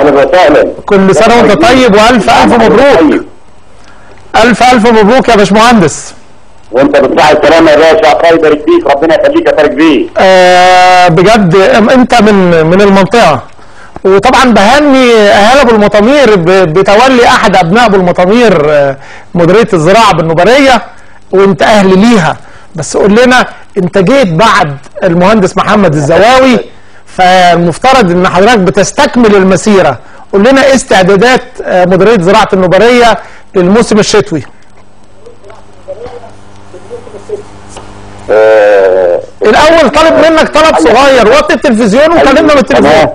اهلا وسهلا كل سنه وانت طيب والف الف مبروك طيب. الف الف مبروك يا باشمهندس وانت بتصحى السلامه يا باشا الله يبارك فيك ربنا يخليك يا طارق بيه آه بجد أم- انت من من المنطقه وطبعا بهني اهالي ابو المطامير ب- بتولي احد ابناء ابو المطامير آه، مديريه الزراعه بالنوبريه وانت اهل ليها بس قول لنا انت جيت بعد المهندس محمد الزواوي فالمفترض ان حضرتك بتستكمل المسيره قول لنا ايه استعدادات آه، مديريه زراعه النوبريه للموسم الشتوي آه، الاول طالب منك طلب صغير وطي التلفزيون وكلمنا من التليفون تمام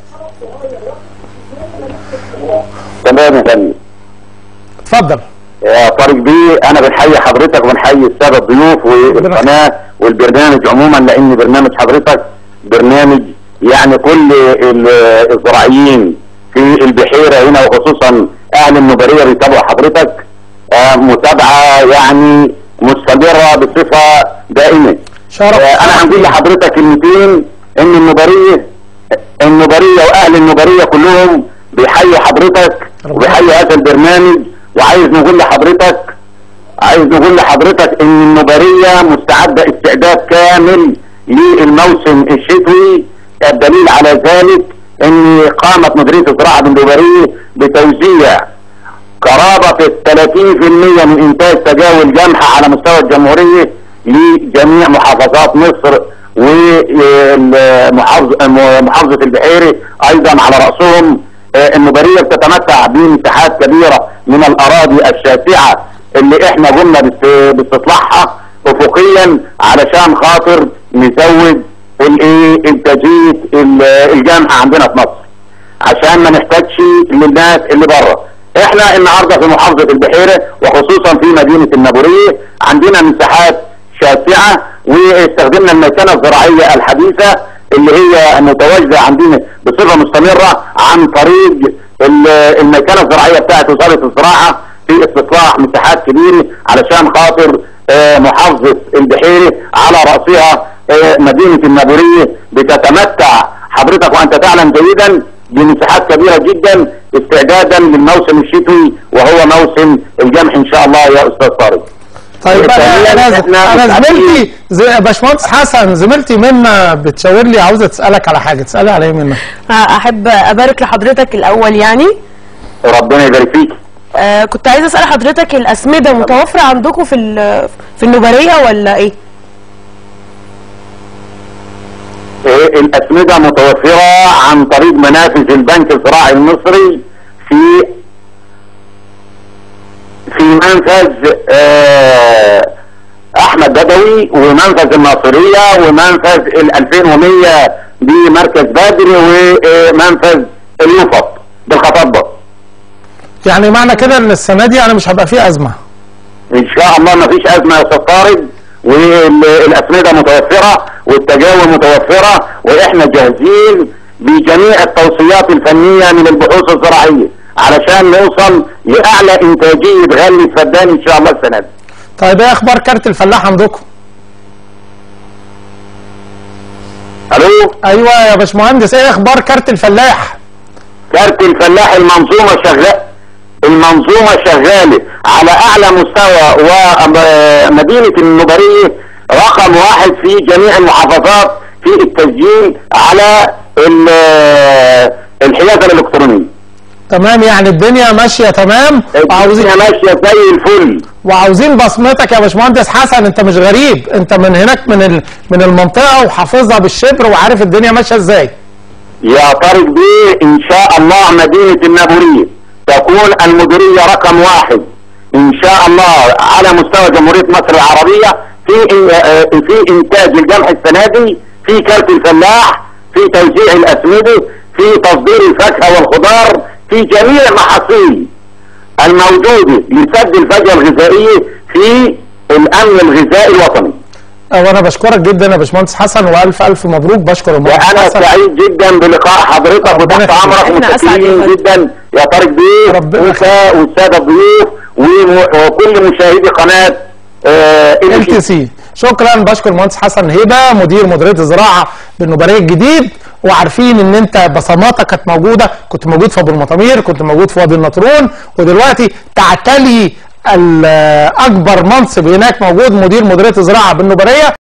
تمام يا فندم اتفضل يا طارق بيه انا بنحيي حضرتك وبنحيي الساده الضيوف والقناه والبرنامج عموما لان برنامج حضرتك برنامج يعني كل ال- الزراعيين في البحيره هنا وخصوصا اهل النوبريه بيتابعوا حضرتك آه، متابعه يعني مستمره بصفه دائمه شرف آه، انا هنقول لحضرتك كلمتين ان النوبريه النوبريه واهل النوبريه كلهم بيحيوا حضرتك وبيحيوا هذا البرنامج وعايز نقول لحضرتك عايز نقول لحضرتك ان النوبريه مستعده استعداد كامل للموسم الشتوي الدليل على ذلك ان قامت مديريه الزراعه بالنوبريه بتوزيع قرابة 30% من إنتاج تجاوز جمح على مستوى الجمهورية لجميع محافظات مصر ومحافظة البحيري أيضا على رأسهم آه، النوبرية بتتمتع بمساحات كبيرة من الأراضي الشاسعة اللي احنا قمنا باست- باستصلاحها أفقيا علشان خاطر نزود الايه انتاجية ال- الجمح عندنا في مصر عشان ما نحتاجش للناس اللي بره احنا النهارده في محافظه البحيره وخصوصا في مدينه النابوريه عندنا مساحات شاسعه واستخدمنا الميكنه الزراعيه الحديثه اللي هي متواجده عندنا بصفه مستمره عن طريق ال- الميكنه الزراعيه بتاعت وزاره الزراعه في استصلاح مساحات كبيره علشان خاطر آه، محافظه البحيره على راسها آه، مدينه النابوريه بتتمتع حضرتك وانت تعلم جيدا بمساحات كبيره جدا استعدادا للموسم الشتوي وهو موسم الجمح ان شاء الله يا استاذ طارق. طيب التانية انا انا إحنا انا متعودين. زميلتي زي- باشمهندس حسن زميلتي منا بتشاور لي عاوزه تسالك على حاجه تسالي على ايه منا احب ابارك لحضرتك الاول يعني ربنا يبارك فيك. آه كنت عايزه اسال حضرتك الاسمده متوفره عندكم في ال- في النوبريه ولا ايه إيه، الاسمده متوفره عن طريق منافذ البنك الزراعي المصري في في منفذ آه، احمد بدوي ومنفذ الناصريه ومنفذ ال 2100 بمركز بدر ومنفذ اليوفط بالخطبه يعني معنى كده ان السنه دي انا مش هبقى فيه ازمه ان شاء الله ما فيش ازمه يا استاذ طارق والاسمده متوفره والتجاوز متوفره واحنا جاهزين بجميع التوصيات الفنيه من البحوث الزراعيه علشان نوصل لاعلى انتاجيه غلي الفدان ان شاء الله السنه دي. طيب ايه اخبار كارت الفلاح عندكم الو ايوه يا باشمهندس ايه اخبار كارت الفلاح كارت الفلاح المنظومه شغاله المنظومه شغاله على اعلى مستوى ومدينه النوبريه رقم واحد في جميع المحافظات في التسجيل على ال- الحيازه الالكترونيه. تمام يعني الدنيا ماشيه تمام وعاوزين الدنيا ماشيه زي الفل. وعاوزين بصمتك يا باشمهندس حسن انت مش غريب انت من هناك من ال... من المنطقه وحافظها بالشبر وعارف الدنيا ماشيه ازاي يا طارق بيه ان شاء الله مدينه النابوريه تكون المديريه رقم واحد ان شاء الله على مستوى جمهوريه مصر العربيه في إن- آه، في انتاج الجمح السنه دي في كارت الفلاح في توزيع الاسمده في تصدير الفاكهه والخضار في جميع المحاصيل الموجوده لسد الفجوه الغذائيه في الامن الغذائي الوطني وانا بشكرك جدا يا باشمهندس حسن والف الف مبروك بشكر المهندس وانا حسن سعيد جدا بلقاء حضرتك ربنا وتحت يخليك. امرك إحنا أسعد يا متشكرين فندم. جدا يا طارق بيه ربنا وانت والساده الضيوف وم- وكل مشاهدي قناه آه ال ال تي سي شكرا بشكر المهندس حسن هبه مدير مديريه الزراعه بالنوبريه الجديد وعارفين ان انت بصماتك كانت موجوده كنت موجود في ابو المطامير كنت موجود في وادي النطرون ودلوقتي تعتلي ال- اكبر منصب هناك موجود مدير مديريه الزراعه بالنوبريه